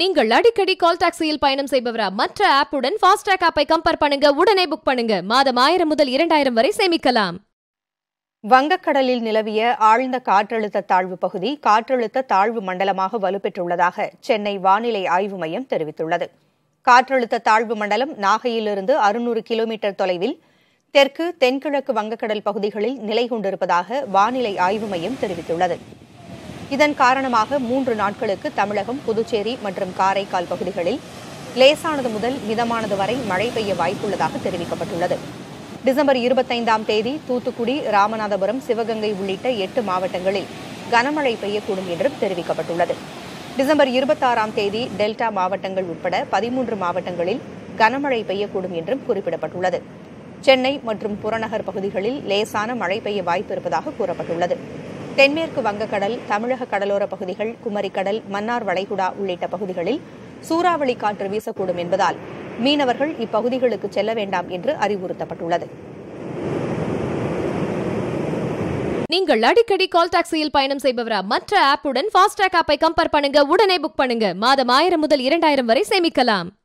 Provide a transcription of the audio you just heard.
நீங்கள் அடிக்கடி கால் டாக்ஸியில் பயணம் செய்பவரா மற்ற ஆப்புடன் ஃபாஸ்டாக் ஆப்பை கம்பேர் பண்ணுங்க உடனே புக் பண்ணுங்க மாதம் ஆயிரம் முதல் இரண்டாயிரம் வரை சேமிக்கலாம் வங்கக்கடலில் நிலவிய ஆழ்ந்த காற்றழுத்த தாழ்வு பகுதி காற்றழுத்த தாழ்வு மண்டலமாக வலுப்பெற்றுள்ளதாக சென்னை வானிலை ஆய்வு மையம் தெரிவித்துள்ளது காற்றழுத்த தாழ்வு மண்டலம் நாகையிலிருந்து அறுநூறு கிலோமீட்டர் தொலைவில் தெற்கு தென்கிழக்கு வங்கக்கடல் பகுதிகளில் நிலை கொண்டிருப்பதாக வானிலை ஆய்வு மையம் தெரிவித்துள்ளது இதன் காரணமாக மூன்று நாட்களுக்கு தமிழகம் புதுச்சேரி மற்றும் காரைக்கால் பகுதிகளில் லேசானது முதல் மிதமானது வரை மழை பெய்ய வாய்ப்புள்ளதாக தெரிவிக்கப்பட்டுள்ளது டிசம்பர் இருபத்தைந்தாம் தேதி தூத்துக்குடி ராமநாதபுரம் சிவகங்கை உள்ளிட்ட எட்டு மாவட்டங்களில் கனமழை பெய்யக்கூடும் என்றும் தெரிவிக்கப்பட்டுள்ளது டிசம்பர் இருபத்தாறாம் தேதி டெல்டா மாவட்டங்கள் உட்பட பதிமூன்று மாவட்டங்களில் கனமழை பெய்யக்கூடும் என்றும் குறிப்பிடப்பட்டுள்ளது சென்னை மற்றும் புறநகர் பகுதிகளில் லேசான மழை பெய்ய வாய்ப்பு இருப்பதாக கூறப்பட்டுள்ளது தென்மேற்கு வங்கக்கடல் தமிழக கடலோர பகுதிகள் குமரிக்கடல் மன்னார் வளைகுடா உள்ளிட்ட பகுதிகளில் சூறாவளி காற்று வீசக்கூடும் என்பதால் மீனவர்கள் இப்பகுதிகளுக்கு செல்ல வேண்டாம் என்று அறிவுறுத்தப்பட்டுள்ளது நீங்கள் அடிக்கடி கால் டாக்ஸியில் பயணம் செய்பவரா மற்ற ஆப்புடன் ஃபாஸ்டாக் ஆப்பை கம்பேர் பண்ணுங்க உடனே புக் பண்ணுங்க மாதம் ஆயிரம் முதல் இரண்டாயிரம் வரை சேமிக்கலாம்